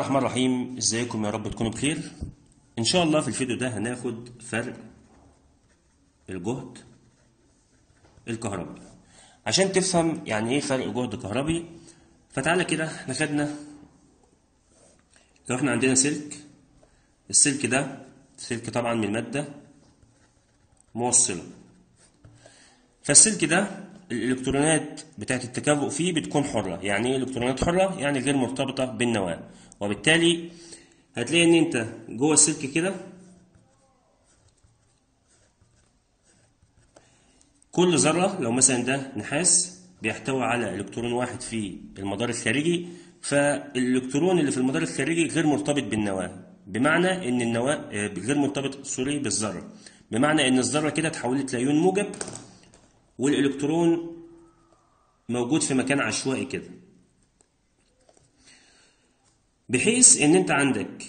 الرحمن الرحيم ازيكم يا رب تكونوا بخير ان شاء الله في الفيديو ده هناخد فرق الجهد الكهربي عشان تفهم يعني ايه فرق جهد كهربي فتعالى كده احنا خدنا لو احنا عندنا سلك السلك ده سلك طبعا من مادة موصلة فالسلك ده الالكترونات بتاعت التكافؤ فيه بتكون حرة يعني ايه الكترونات حرة يعني غير مرتبطة بالنواة وبالتالي هتلاقي ان انت جوه السلك كده كل ذرة لو مثلا ده نحاس بيحتوي على الكترون واحد في المدار الخارجي فالالكترون اللي في المدار الخارجي غير مرتبط بالنواة بمعنى ان النواة غير مرتبط سوري بالذرة بمعنى ان الذرة كده اتحولت لايون موجب والالكترون موجود في مكان عشوائي كده بحيث ان انت عندك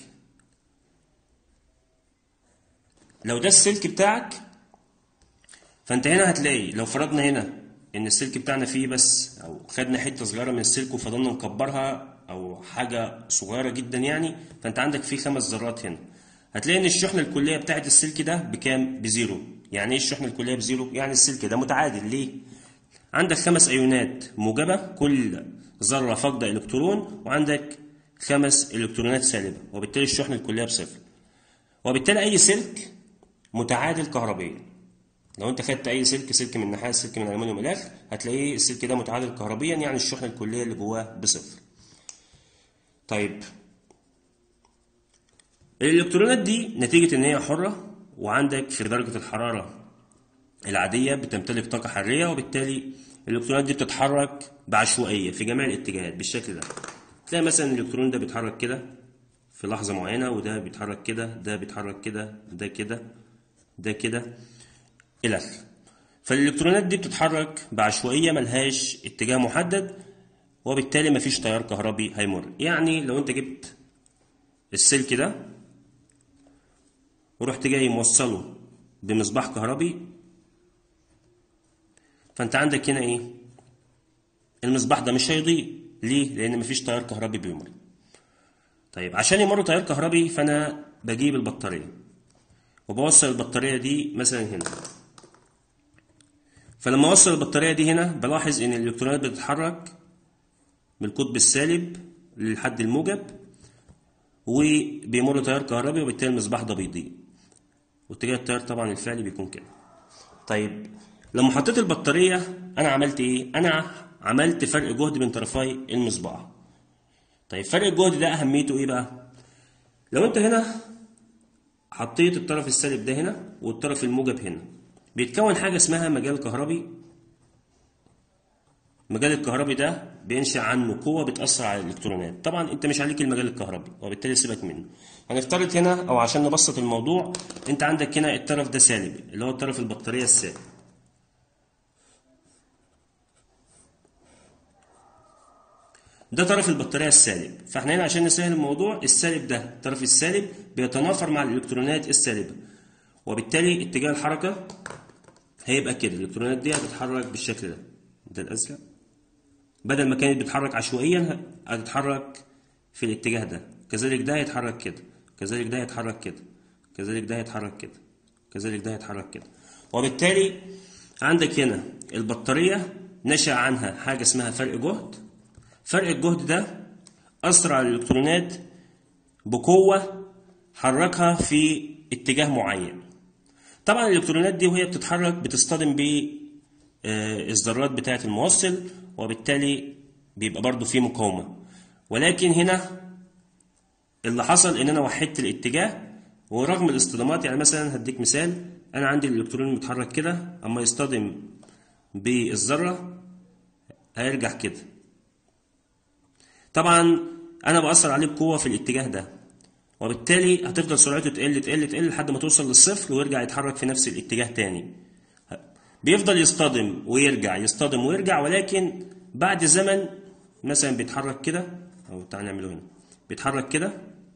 لو ده السلك بتاعك فانت هنا هتلاقي لو فرضنا هنا ان السلك بتاعنا فيه بس او خدنا حته صغيره من السلك وفضلنا نكبرها او حاجه صغيره جدا يعني فانت عندك فيه خمس ذرات هنا هتلاقي ان الشحنه الكليه بتاعت السلك ده بكام بزيرو يعني ايه الشحنه الكليه بزيرو يعني السلك ده متعادل ليه عندك خمس ايونات موجبه كل ذره فاقده الكترون وعندك خمس الكترونات سالبه وبالتالي الشحنه الكليه بصفر وبالتالي اي سلك متعادل كهربيا لو انت خدت اي سلك سلك من نحاس سلك من الومنيوم الى اخره هتلاقيه السلك ده متعادل كهربيا يعني الشحنه الكليه اللي جواه بصفر طيب الالكترونات دي نتيجه ان هي حره وعندك في درجه الحراره العاديه بتمتلك طاقه حراريه وبالتالي الالكترونات دي بتتحرك بعشوائيه في جميع الاتجاهات بالشكل ده تلاقي مثلا الالكترون ده بيتحرك كده في لحظه معينه وده بيتحرك كده ده بيتحرك كده ده كده ده كده الى اخره فالالكترونات دي بتتحرك بعشوائيه ملهاش اتجاه محدد وبالتالي مفيش تيار كهربي هيمر يعني لو انت جبت السلك ده ورحت جاي موصله بمصباح كهربي فانت عندك هنا ايه المصباح ده مش هيضيء ليه لان مفيش تيار كهربي بيمر طيب عشان يمر تيار كهربي فانا بجيب البطاريه وبوصل البطاريه دي مثلا هنا فلما اوصل البطاريه دي هنا بلاحظ ان الالكترونات بتتحرك بالقطب السالب للحد الموجب وبيمر تيار كهربي وبالتالي المصباح ده بيضيء واتجاه التيار طبعا الفعلي بيكون كده طيب لما حطيت البطاريه انا عملت ايه انا عملت فرق جهد بين طرفي المصباح طيب فرق الجهد ده اهميته ايه بقى لو انت هنا حطيت الطرف السالب ده هنا والطرف الموجب هنا بيتكون حاجه اسمها مجال كهربي المجال الكهربي ده بينشأ عنه قوة بتأثر على الإلكترونات طبعا أنت مش عليك المجال الكهربي وبالتالي سيبك منه هنفترض هنا أو عشان نبسط الموضوع أنت عندك هنا الطرف ده سالب اللي هو طرف البطارية السالب ده طرف البطارية السالب فاحنا هنا عشان نسهل الموضوع السالب ده الطرف السالب بيتنافر مع الإلكترونات السالبة وبالتالي اتجاه الحركة هيبقى كده الإلكترونات دي هتتحرك بالشكل ده ده الأزرق بدل ما كانت بتتحرك عشوائيا هتتحرك في الاتجاه ده كذلك ده هيتحرك كده كذلك ده هيتحرك كده كذلك ده هيتحرك كده كذلك ده هيتحرك كده وبالتالي عندك هنا البطارية نشأ عنها حاجة اسمها فرق جهد فرق الجهد ده أثر على الإلكترونات بقوة حركها في اتجاه معين طبعا الإلكترونات دي وهي بتتحرك بتصطدم بالذرات بتاعة الموصل وبالتالي بيبقى برضو في مقاومة ولكن هنا اللي حصل ان انا وحدت الاتجاه ورغم الاصطدامات يعني مثلا هديك مثال انا عندي الالكترون متحرك كده اما يصطدم بالذرة هيرجع كده طبعا انا بأثر عليه بقوة في الاتجاه ده وبالتالي هتفضل سرعته تقل تقل تقل لحد ما توصل للصفر ويرجع يتحرك في نفس الاتجاه تاني بيفضل يصطدم ويرجع يصطدم ويرجع ولكن بعد زمن مثلا بيتحرك كده او تعالى نعمله هنا بيتحرك كده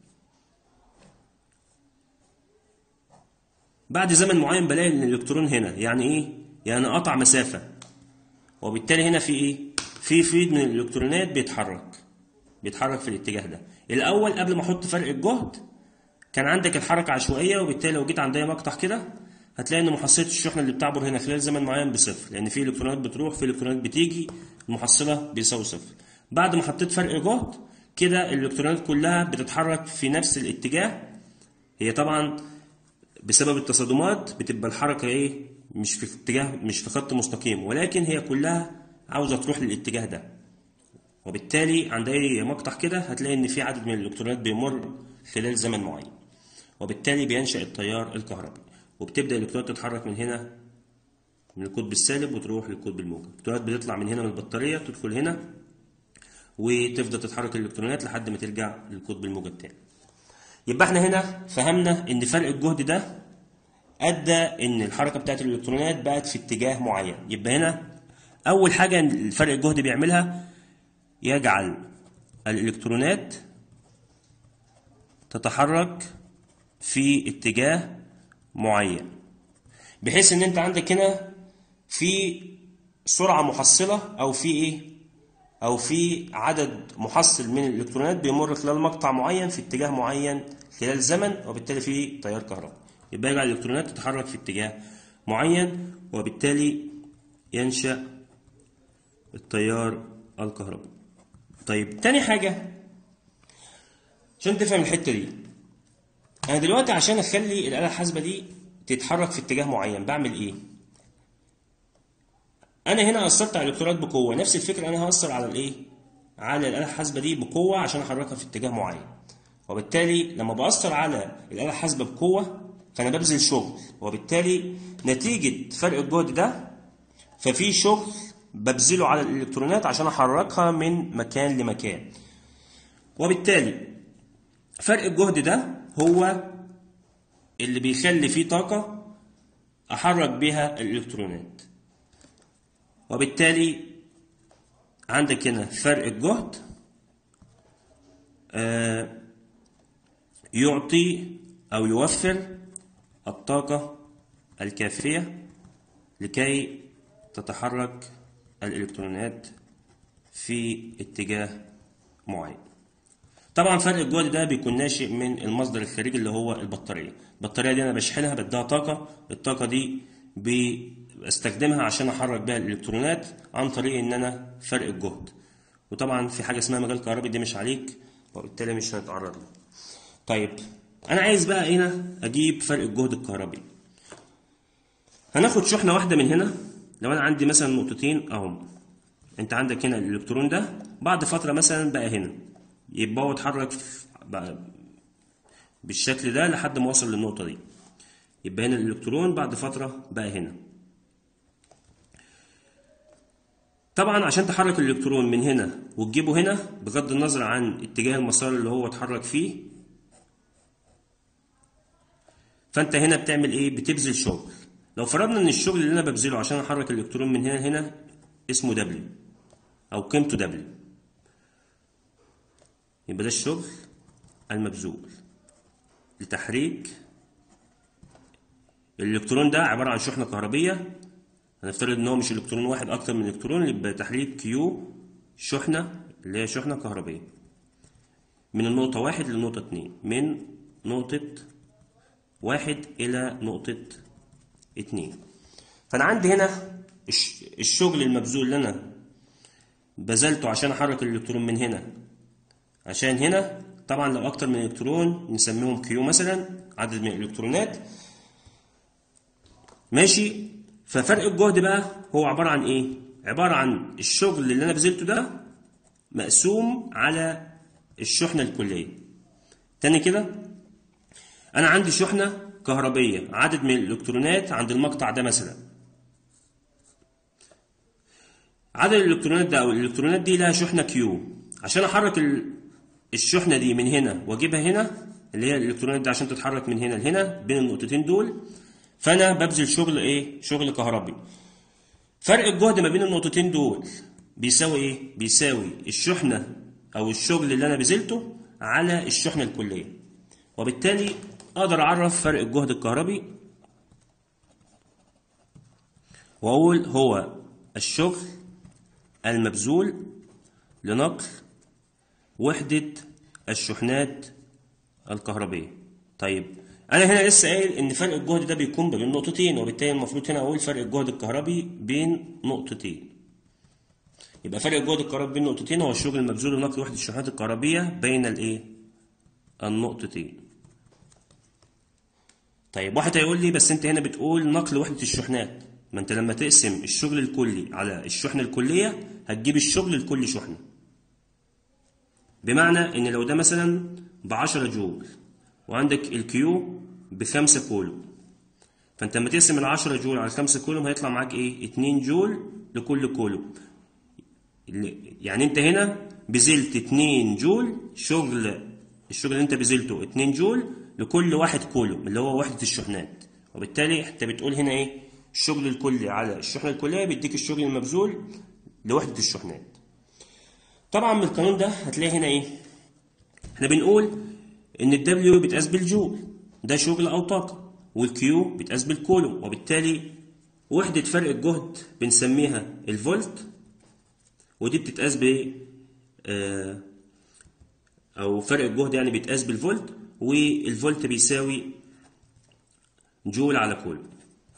بعد زمن معين بلاقي ان الالكترون هنا يعني ايه يعني قطع مسافه وبالتالي هنا في ايه في فيض من الالكترونات بيتحرك بيتحرك في الاتجاه ده الاول قبل ما احط فرق الجهد كان عندك الحركه عشوائيه وبالتالي لو جيت عند اي مقطع كده هتلاقي ان محصله الشحنه اللي بتعبر هنا خلال زمن معين بصفر لان في الكترونات بتروح في الكترونات بتيجي المحصله بيساوي صفر بعد ما حطيت فرق جهد كده الالكترونات كلها بتتحرك في نفس الاتجاه هي طبعا بسبب التصادمات بتبقى الحركه ايه مش في اتجاه مش في خط مستقيم ولكن هي كلها عاوزه تروح للاتجاه ده وبالتالي عند اي مقطع كده هتلاقي ان في عدد من الالكترونات بيمر خلال زمن معين وبالتالي بينشا التيار الكهربي وبتبدا الالكترونات تتحرك من هنا من القطب السالب وتروح للقطب الموجب الالكترونات بتطلع من هنا من البطاريه تدخل هنا وتفضل تتحرك الالكترونات لحد ما ترجع للقطب الموجب تاني يبقى احنا هنا فهمنا ان فرق الجهد ده ادى ان الحركه بتاعت الالكترونات بقت في اتجاه معين يبقى هنا اول حاجه الفرق الجهد بيعملها يجعل الالكترونات تتحرك في اتجاه معين بحيث ان انت عندك هنا في سرعه محصله او في ايه او في عدد محصل من الالكترونات بيمر خلال مقطع معين في اتجاه معين خلال زمن وبالتالي في تيار كهربائي يبقى يجعل الالكترونات تتحرك في اتجاه معين وبالتالي ينشا التيار الكهربائي طيب تاني حاجه عشان تفهم الحته دي انا دلوقتي عشان اخلي الاله الحاسبه دي تتحرك في اتجاه معين بعمل ايه انا هنا اثرت على الالكترونات بقوه نفس الفكره انا هاثر على الايه على الاله الحاسبه دي بقوه عشان احركها في اتجاه معين وبالتالي لما باثر على الاله الحاسبه بقوه فانا ببذل شغل وبالتالي نتيجه فرق الجهد ده ففي شغل ببذله على الالكترونات عشان احركها من مكان لمكان وبالتالي فرق الجهد ده هو اللي بيخلي فيه طاقة أحرك بيها الإلكترونات وبالتالي عندك هنا فرق الجهد آه يعطي أو يوفر الطاقة الكافية لكي تتحرك الإلكترونات في اتجاه معين طبعا فرق الجهد ده بيكون ناشئ من المصدر الخارجي اللي هو البطاريه البطاريه دي انا بشحنها بديها طاقه الطاقه دي بستخدمها عشان احرك بيها الالكترونات عن طريق ان انا فرق الجهد وطبعا في حاجه اسمها مجال كهربي دي مش عليك وبالتالي مش هنتعرض له طيب انا عايز بقى هنا اجيب فرق الجهد الكهربي هناخد شحنه واحده من هنا لو انا عندي مثلا نقطتين اهم انت عندك هنا الالكترون ده بعد فتره مثلا بقى هنا يبقى هو اتحرك بالشكل ده لحد ما وصل للنقطة دي يبقى هنا الإلكترون بعد فترة بقى هنا طبعا عشان تحرك الإلكترون من هنا وتجيبه هنا بغض النظر عن اتجاه المسار اللي هو اتحرك فيه فأنت هنا بتعمل إيه؟ بتبذل شغل لو فرضنا إن الشغل اللي أنا ببذله عشان أحرك الإلكترون من هنا هنا اسمه دبليو أو قيمته دبليو يبقى ده الشغل المبذول لتحريك الالكترون ده عباره عن شحنه كهربيه هنفترض ان هو مش الكترون واحد اكتر من الكترون يبقى تحريك كيو شحنه اللي هي شحنه كهربيه من النقطه واحد للنقطه اتنين من نقطه واحد الى نقطه اتنين فانا عندي هنا الشغل المبذول اللي انا بذلته عشان احرك الالكترون من هنا عشان هنا طبعا لو اكتر من الكترون نسميهم كيو مثلا عدد من الالكترونات ماشي ففرق الجهد بقى هو عباره عن ايه عباره عن الشغل اللي انا بذلته ده مقسوم على الشحنه الكليه تاني كده انا عندي شحنه كهربيه عدد من الالكترونات عند المقطع ده مثلا عدد الالكترونات ده او الالكترونات دي لها شحنه كيو عشان احرك الشحنة دي من هنا واجيبها هنا اللي هي الالكترونات دي عشان تتحرك من هنا لهنا بين النقطتين دول فانا ببذل شغل ايه شغل كهربي فرق الجهد ما بين النقطتين دول بيساوي ايه بيساوي الشحنة او الشغل اللي انا بذلته على الشحنة الكلية وبالتالي اقدر اعرف فرق الجهد الكهربي واقول هو الشغل المبذول لنقل وحدة الشحنات الكهربية طيب أنا هنا لسه قايل إن فرق الجهد ده بيكون بين نقطتين وبالتالي المفروض هنا أقول فرق الجهد الكهربي بين نقطتين يبقى فرق الجهد الكهربي بين نقطتين هو الشغل المبذول لنقل وحدة الشحنات الكهربية بين الإيه؟ النقطتين طيب واحد هيقول لي بس أنت هنا بتقول نقل وحدة الشحنات ما أنت لما تقسم الشغل الكلي على الشحنة الكلية هتجيب الشغل لكل شحنة بمعنى ان لو ده مثلا ب 10 جول وعندك الكيو ب 5 كولوم فانت لما تقسم ال 10 جول على 5 كولوم هيطلع معاك ايه 2 جول لكل كولوم يعني انت هنا بذلت 2 جول شغل الشغل اللي انت بذلته 2 جول لكل واحد كولوم اللي هو وحده الشحنات وبالتالي انت بتقول هنا ايه الشغل الكلي على الشحنه الكليه بيديك الشغل المبذول لوحده الشحنات طبعا من القانون ده هتلاقي هنا ايه احنا بنقول ان الدبليو بيتقاس بالجول ده شغل او طاقه والكيو بيتقاس بالكولوم وبالتالي وحده فرق الجهد بنسميها الفولت ودي بتتقاس ب آه او فرق الجهد يعني بيتقاس بالفولت والفولت بيساوي جول على كولوم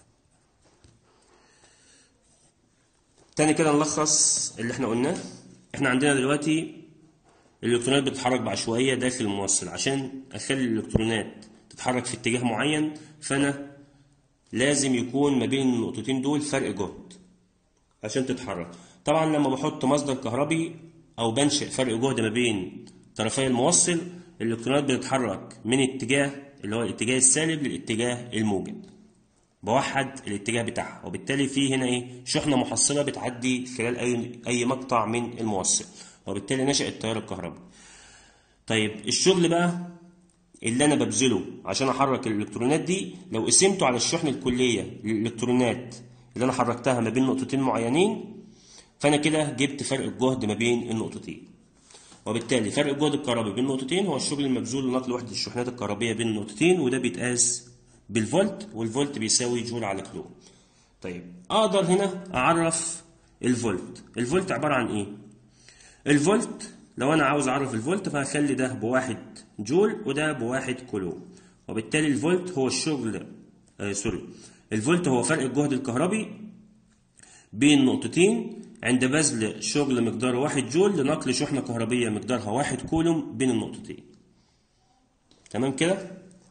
تاني كده نلخص اللي احنا قلناه احنا عندنا دلوقتي الالكترونات بتتحرك بعشوائيه داخل الموصل عشان اخلي الالكترونات تتحرك في اتجاه معين فانا لازم يكون ما بين النقطتين دول فرق جهد عشان تتحرك طبعا لما بحط مصدر كهربي او بنشئ فرق جهد ما بين طرفي الموصل الالكترونات بتتحرك من اتجاه اللي هو الاتجاه السالب للاتجاه الموجب بوحد الاتجاه بتاعها وبالتالي في هنا ايه شحنه محصله بتعدي خلال اي اي مقطع من الموصل وبالتالي نشأ التيار الكهربي طيب الشغل بقى اللي انا ببذله عشان احرك الالكترونات دي لو قسمته على الشحنه الكليه للالكترونات اللي انا حركتها ما بين نقطتين معينين فانا كده جبت فرق الجهد ما بين النقطتين وبالتالي فرق الجهد الكهربي بين النقطتين هو الشغل المبذول لنقل وحده الشحنات الكهربيه بين النقطتين وده بيتقاس بالفولت والفولت بيساوي جول على كيلو طيب اقدر هنا اعرف الفولت الفولت عباره عن ايه الفولت لو انا عاوز اعرف الفولت فهخلي ده بواحد جول وده بواحد كولوم وبالتالي الفولت هو الشغل آه سوري الفولت هو فرق الجهد الكهربي بين نقطتين عند بذل شغل مقداره واحد جول لنقل شحنة كهربية مقدارها واحد كولوم بين النقطتين تمام كده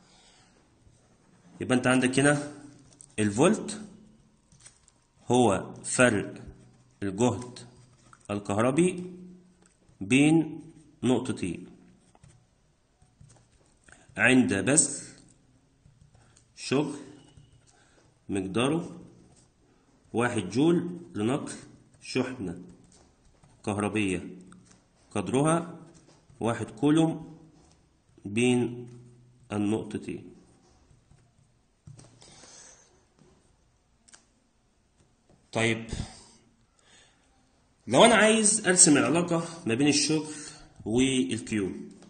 يبقى انت عندك هنا الفولت هو فرق الجهد الكهربي بين نقطتين عند بذل شغل مقداره واحد جول لنقل شحنة كهربية قدرها واحد كولوم بين النقطتين طيب لو انا عايز ارسم العلاقة ما بين الشغل والكيو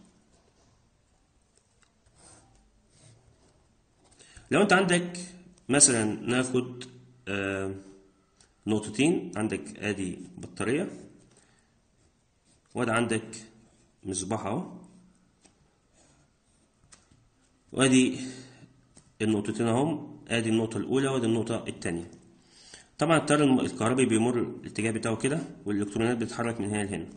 لو انت عندك مثلا ناخد آه نقطتين عندك ادي بطارية وادي عندك مصباح اهو وادي النقطتين اهم ادي النقطة الأولى وادي النقطة التانية طبعا التيار الكهربي بيمر الاتجاه بتاعه كده والالكترونات بتتحرك من هنا لهنا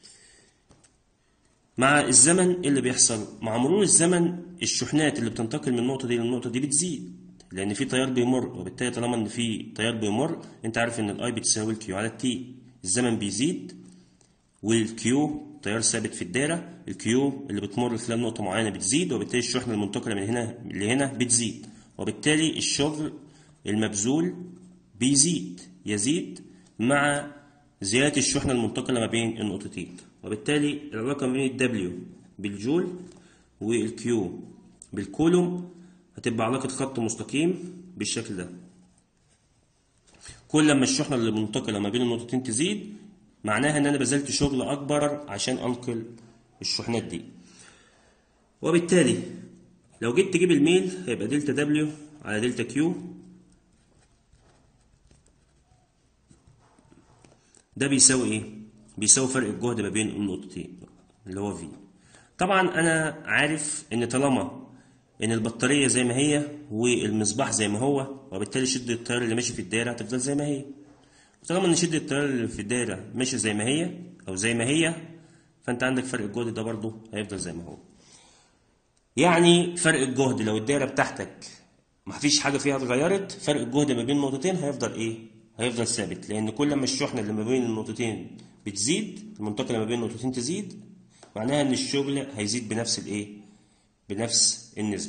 مع الزمن ايه اللي بيحصل مع مرور الزمن الشحنات اللي بتنتقل من النقطه دي للنقطه دي بتزيد لان في تيار بيمر وبالتالي طالما ان في تيار بيمر انت عارف ان الاي بتساوي الكيو على التي الزمن بيزيد والكيو تيار ثابت في الدايره الكيو اللي بتمر خلال نقطه معينه بتزيد وبالتالي الشحنه المنتقله من هنا لهنا بتزيد وبالتالي الشغل المبذول بيزيد يزيد مع زيادة الشحنة المنتقلة ما بين النقطتين وبالتالي العلاقة بين الدبليو بالجول والكيو بالكولوم هتبقى علاقة خط مستقيم بالشكل ده كل لما الشحنة اللي منتقلة ما بين النقطتين تزيد معناها ان انا بذلت شغل اكبر عشان انقل الشحنات دي وبالتالي لو جيت تجيب الميل هيبقى دلتا دبليو على دلتا كيو ده بيساوي ايه بيساوي فرق الجهد ما بين النقطتين اللي هو في طبعا انا عارف ان طالما ان البطاريه زي ما هي والمصباح زي ما هو وبالتالي شده التيار اللي ماشي في الدايره هتفضل زي ما هي طالما ان شده التيار اللي في الدايره ماشيه زي ما هي او زي ما هي فانت عندك فرق الجهد ده برضه هيفضل زي ما هو يعني فرق الجهد لو الدايره بتاعتك مفيش حاجه فيها اتغيرت فرق الجهد ما بين النقطتين هيفضل ايه هيفضل ثابت لان كل ما الشحنه اللي ما بين النقطتين بتزيد المنتقله ما بين النقطتين تزيد معناها ان الشغل هيزيد بنفس الايه بنفس النسبه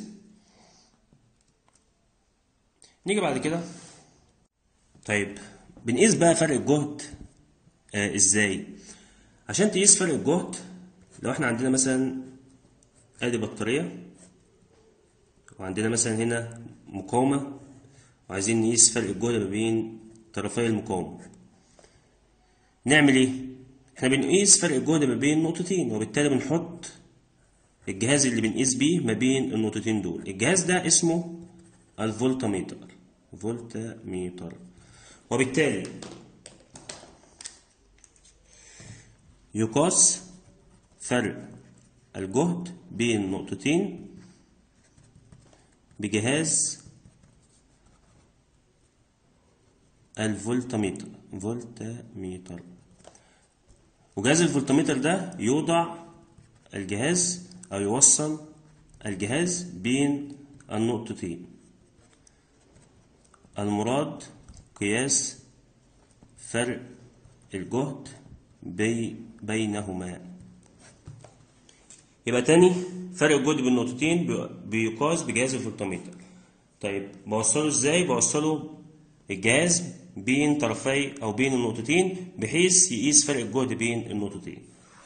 نيجي بعد كده طيب بنقيس بقى فرق الجهد آه ازاي عشان تقيس فرق الجهد لو احنا عندنا مثلا ادي بطاريه وعندنا مثلا هنا مقاومه وعايزين نقيس فرق الجهد ما بين طرفي المقاومه نعمل ايه احنا بنقيس فرق الجهد ما بين نقطتين وبالتالي بنحط الجهاز اللي بنقيس بيه ما بين النقطتين دول الجهاز ده اسمه الفولتميتر فولتميتر وبالتالي يقاس فرق الجهد بين نقطتين بجهاز الفولتميتر فولتميتر وجهاز الفولتميتر ده يوضع الجهاز أو يوصل الجهاز بين النقطتين المراد قياس فرق الجهد بي بينهما يبقى تاني فرق الجهد بين النقطتين بيقاس بجهاز الفولتميتر طيب بوصله ازاي بوصله الجهاز بين طرفي او بين النقطتين بحيث يقيس فرق الجهد بين النقطتين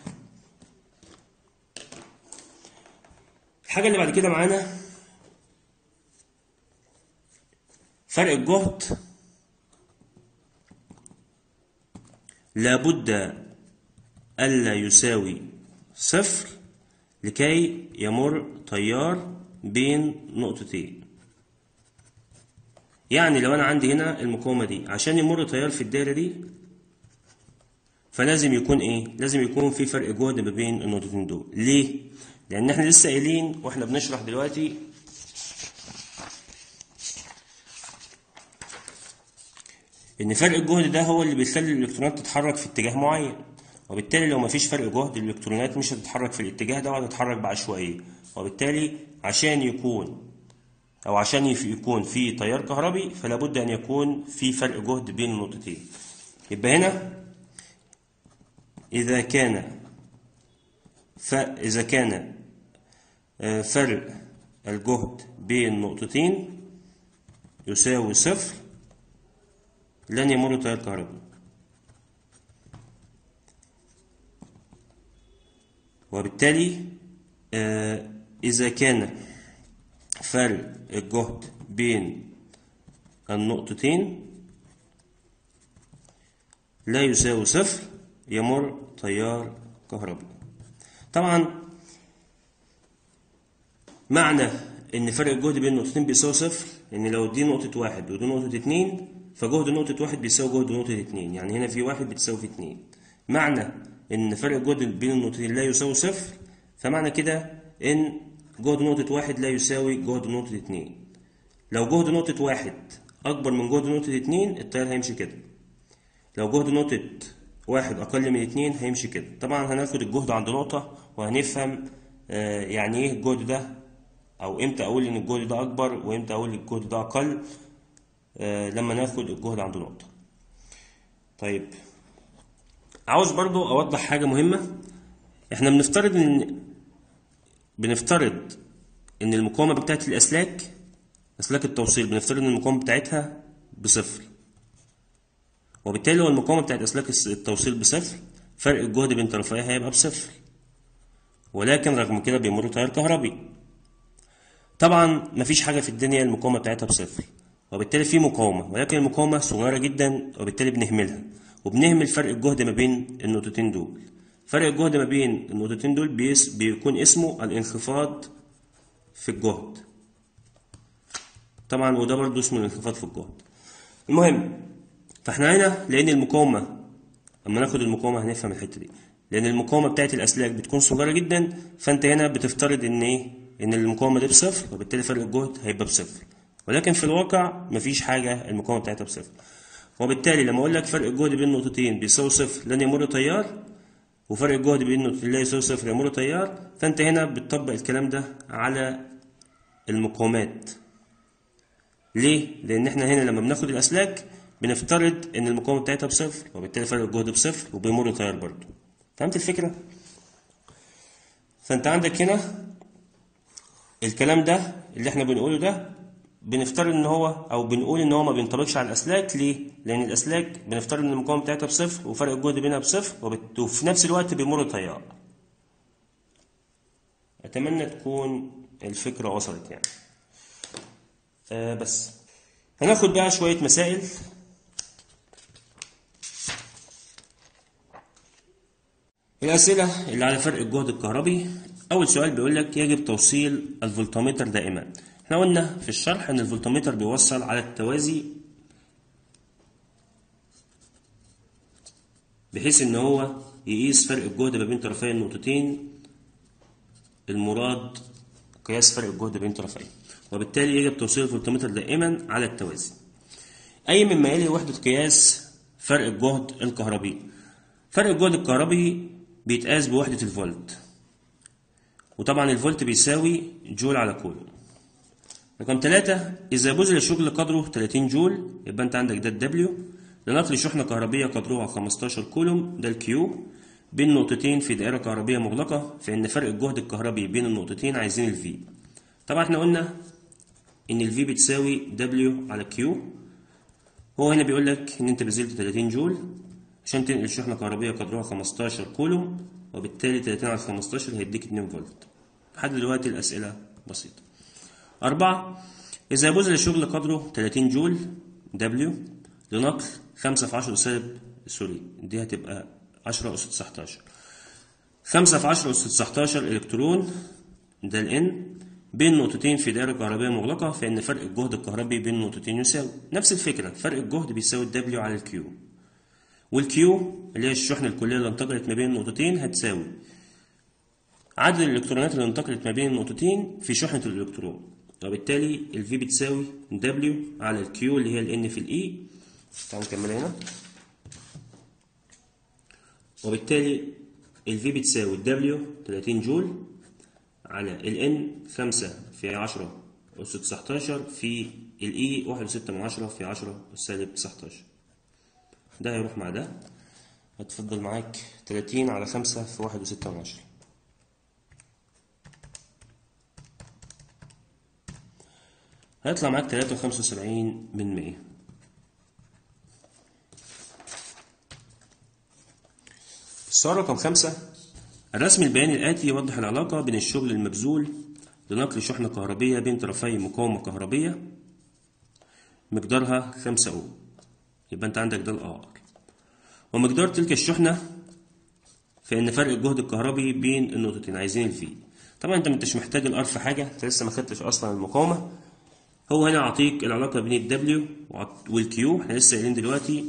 الحاجه اللي بعد كده معانا فرق الجهد لابد ألا يساوي صفر لكي يمر تيار بين نقطتين يعني لو أنا عندي هنا المقاومة دي عشان يمر تيار في الدايرة دي فلازم يكون إيه؟ لازم يكون في فرق جهد ما بين النقطتين دول ليه؟ لأن إحنا لسه قايلين وإحنا بنشرح دلوقتي ان فرق الجهد ده هو اللي بيخلي الالكترونات تتحرك في اتجاه معين وبالتالي لو مفيش فرق جهد الالكترونات مش هتتحرك في الاتجاه ده وهتتحرك بعشوائيه وبالتالي عشان يكون او عشان يكون في تيار كهربي فلا بد ان يكون في فرق جهد بين النقطتين يبقى هنا اذا كان فاذا كان فرق الجهد بين نقطتين يساوي صفر لن يمر تيار كهربي وبالتالي إذا كان فرق الجهد بين النقطتين لا يساوي صفر يمر تيار كهربي طبعا معنى ان فرق الجهد بين النقطتين بيساوي صفر ان لو دي نقطة واحد ودي نقطة اتنين فجهد نقطة واحد بيساوي جهد نقطة اتنين يعني هنا في واحد بتساوي في اتنين معنى إن فرق الجهد بين النقطتين لا يساوي صفر فمعنى كده إن جهد نقطة واحد لا يساوي جهد نقطة اتنين لو جهد نقطة واحد أكبر من جهد نقطة اتنين التيار هيمشي كده لو جهد نقطة واحد أقل من اتنين هيمشي كده طبعا هناخد الجهد عند نقطة وهنفهم آه يعني إيه الجهد ده أو إمتى أقول إن الجهد ده أكبر وإمتى أقول الجهد ده أقل آه لما ناخد الجهد عند نقطة طيب عاوز برضو أوضح حاجة مهمة إحنا بنفترض إن بنفترض إن المقاومة بتاعت الأسلاك أسلاك التوصيل بنفترض إن المقاومة بتاعتها بصفر وبالتالي لو المقاومة بتاعت أسلاك التوصيل بصفر فرق الجهد بين طرفيها هيبقى بصفر ولكن رغم كده بيمر تيار كهربي طبعا مفيش حاجة في الدنيا المقاومة بتاعتها بصفر وبالتالي في مقاومة ولكن المقاومة صغيرة جدا وبالتالي بنهملها وبنهمل فرق الجهد ما بين النقطتين دول فرق الجهد ما بين النقطتين دول بيس بيكون اسمه الانخفاض في الجهد طبعا وده برضه اسمه الانخفاض في الجهد المهم فاحنا هنا لان المقاومة اما ناخد المقاومة هنفهم الحتة دي لان المقاومه بتاعت الاسلاك بتكون صغيره جدا فانت هنا بتفترض ان ايه ان المقاومه دي بصفر وبالتالي فرق الجهد هيبقى بصفر ولكن في الواقع مفيش حاجه المقاومه بتاعتها بصفر وبالتالي لما اقول لك فرق الجهد بين النقطتين بيساوي صفر لن يمر تيار وفرق الجهد بين النقطتين لا يساوي صفر يمر تيار فانت هنا بتطبق الكلام ده على المقاومات ليه؟ لأن احنا هنا لما بناخد الأسلاك بنفترض إن المقاومة بتاعتها بصفر وبالتالي فرق الجهد بصفر وبيمر تيار برضه. فهمت الفكرة؟ فأنت عندك هنا الكلام ده اللي احنا بنقوله ده بنفترض إن هو أو بنقول إن هو ما بينطبقش على الأسلاك ليه؟ لأن الأسلاك بنفترض إن المقاومة بتاعتها بصفر وفرق الجهد بينها بصفر وبت- وفي نفس الوقت بيمر تيار. أتمنى تكون الفكرة وصلت يعني. آه بس هناخد بقى شوية مسائل الأسئلة اللي على فرق الجهد الكهربي أول سؤال بيقول لك يجب توصيل الفولتمتر دائما احنا قلنا في الشرح إن الفولتمتر بيوصل على التوازي بحيث إن هو يقيس فرق الجهد ما بين طرفي النقطتين المراد قياس فرق الجهد بين طرفين وبالتالي يجب توصيل الفولتمتر دائما على التوازي أي مما يلي وحدة قياس فرق الجهد الكهربي فرق الجهد الكهربي بيتقاس بوحدة الفولت وطبعا الفولت بيساوي جول على كولوم رقم ثلاثة إذا بذل شغل قدره 30 جول يبقى أنت عندك ده الدبليو لنقل شحنة كهربية قدرها 15 كولوم ده الكيو بين نقطتين في دائرة كهربية مغلقة فإن فرق الجهد الكهربي بين النقطتين عايزين الفي طبعا احنا قلنا إن الفي بتساوي دبليو على كيو هو هنا بيقول لك إن أنت بذلت 30 جول عشان تنقل شحنة كهربية قدرها 15 كولوم وبالتالي 30 على 15 هيديك 2 فولت لحد دلوقتي الأسئلة بسيطة أربعة إذا بذل شغل قدره 30 جول دبليو لنقل 5 في 10 سالب سوري دي هتبقى 10 أس 19 5 في 10 أس 19 إلكترون ده الإن بين نقطتين في دائرة كهربية مغلقة فإن فرق الجهد الكهربي بين النقطتين يساوي نفس الفكرة فرق الجهد بيساوي الدبليو على الكيو والكيو اللي هي الشحنة الكلية اللي انتقلت ما بين النقطتين هتساوي عدد الإلكترونات اللي انتقلت ما بين النقطتين في شحنة الإلكترون وبالتالي ال V بتساوي W على ال Q اللي هي ال N في ال E تعالوا نكمل هنا وبالتالي ال V بتساوي W 30 جول على ال N 5 في 10 أس 19 في ال E 1.6 من 10 في 10 سالب 19 ده هيروح مع ده هتفضل معاك 30 على 5 في 1.6 من 10 هيطلع معاك 3.75 من 100 السؤال رقم خمسة الرسم البياني الآتي يوضح العلاقة بين الشغل المبذول لنقل شحنة كهربية بين طرفي مقاومة كهربية مقدارها 5 أوم يبقى أنت عندك ده الآر ومقدار تلك الشحنة فإن فرق الجهد الكهربي بين النقطتين عايزين الفي طبعا أنت مش محتاج الآر في حاجة أنت لسه ما خدتش أصلا المقاومة هو هنا أعطيك العلاقة بين الدبليو والكيو احنا لسه قايلين دلوقتي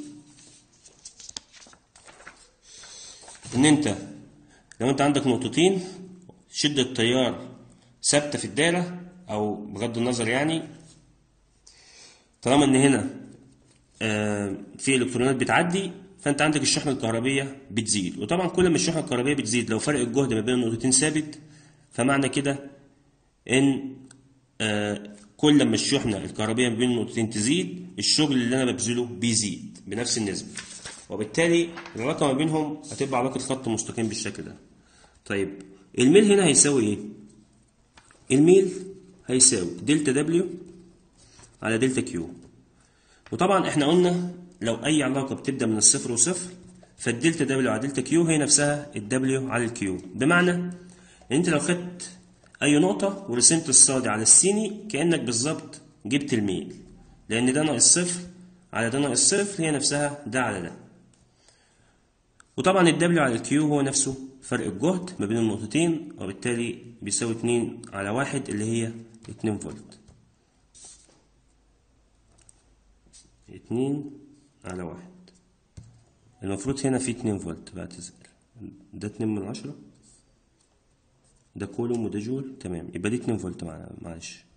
إن أنت لو أنت عندك نقطتين شدة تيار ثابتة في الدايرة أو بغض النظر يعني طالما إن هنا آه في إلكترونات بتعدي فأنت عندك الشحنة الكهربية بتزيد وطبعا كل ما الشحنة الكهربية بتزيد لو فرق الجهد ما بين النقطتين ثابت فمعنى كده إن آه كل ما الشحنة الكهربية ما بين النقطتين تزيد الشغل اللي أنا ببذله بيزيد بنفس النسبة وبالتالي العلاقة ما بينهم هتبقى علاقة خط مستقيم بالشكل ده طيب الميل هنا هيساوي ايه الميل هيساوي دلتا دبليو على دلتا كيو وطبعا احنا قلنا لو اي علاقة بتبدأ من الصفر وصفر فالدلتا دبليو على دلتا كيو هي نفسها الدبليو على الكيو بمعنى ان انت لو خدت اي نقطة ورسمت الصادي على السيني كأنك بالظبط جبت الميل لان ده ناقص صفر على ده ناقص صفر هي نفسها ده على ده وطبعا الدبليو على الكيو هو نفسه فرق الجهد ما بين النقطتين وبالتالي بيساوي 2 على واحد اللي هي 2 فولت 2 على واحد المفروض هنا في 2 فولت بعتذر ده اتنين من عشرة ده كولوم وده جول تمام يبقى دي اتنين فولت معنا معلش